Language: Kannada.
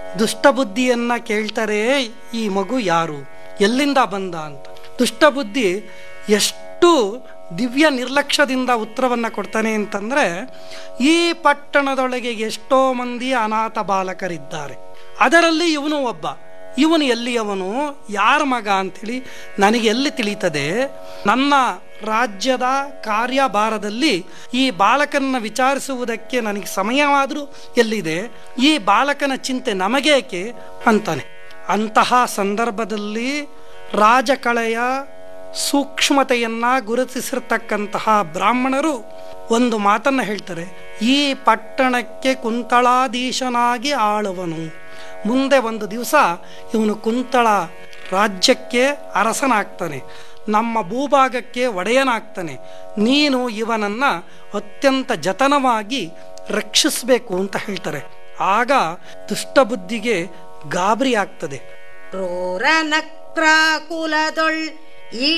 ದುಷ್ಟಬುದ್ಧಿಯನ್ನ ಕೇಳ್ತಾರೆ ಈ ಮಗು ಯಾರು ಎಲ್ಲಿಂದ ಬಂದ ಅಂತ ದುಷ್ಟಬುದ್ಧಿ ಎಷ್ಟು ದಿವ್ಯ ನಿರ್ಲಕ್ಷ್ಯದಿಂದ ಉತ್ತರವನ್ನು ಕೊಡ್ತಾನೆ ಅಂತಂದರೆ ಈ ಪಟ್ಟಣದೊಳಗೆ ಎಷ್ಟೋ ಮಂದಿ ಅನಾಥ ಬಾಲಕರಿದ್ದಾರೆ ಅದರಲ್ಲಿ ಇವನು ಒಬ್ಬ ಇವನು ಎಲ್ಲಿಯವನು ಯಾರ ಮಗ ಅಂಥೇಳಿ ನನಗೆ ಎಲ್ಲಿ ತಿಳಿತದೆ ನನ್ನ ರಾಜ್ಯದ ಕಾರ್ಯಭಾರದಲ್ಲಿ ಈ ಬಾಲಕನ ವಿಚಾರಿಸುವುದಕ್ಕೆ ನನಗೆ ಸಮಯವಾದರೂ ಎಲ್ಲಿದೆ ಈ ಬಾಲಕನ ಚಿಂತೆ ನಮಗೇಕೆ ಅಂತಾನೆ ಅಂತಹ ಸಂದರ್ಭದಲ್ಲಿ ರಾಜಕಳೆಯ ಸೂಕ್ಷ್ಮತೆಯನ್ನ ಗುರುತಿಸಿರ್ತಕ್ಕಂತಹ ಬ್ರಾಹ್ಮಣರು ಒಂದು ಮಾತನ್ನು ಹೇಳ್ತಾರೆ ಈ ಪಟ್ಟಣಕ್ಕೆ ಕುಂತಳಾಧೀಶನಾಗಿ ಆಳುವನು ಮುಂದೆ ಒಂದು ದಿವಸ ಇವನು ಕುಂತಳ ರಾಜ್ಯಕ್ಕೆ ಅರಸನಾಗ್ತಾನೆ ನಮ್ಮ ಭೂಭಾಗಕ್ಕೆ ಒಡೆಯನಾಗ್ತಾನೆ ನೀನು ಇವನನ್ನ ಅತ್ಯಂತ ಜತನವಾಗಿ ರಕ್ಷಿಸಬೇಕು ಅಂತ ಹೇಳ್ತಾರೆ ಆಗ ದುಷ್ಟಬುದ್ಧಿಗೆ ಗಾಬರಿ ಆಗ್ತದೆ ಕ್ರೂರ ನಕ್ರಾಕುಲದೊಳ್ ಈ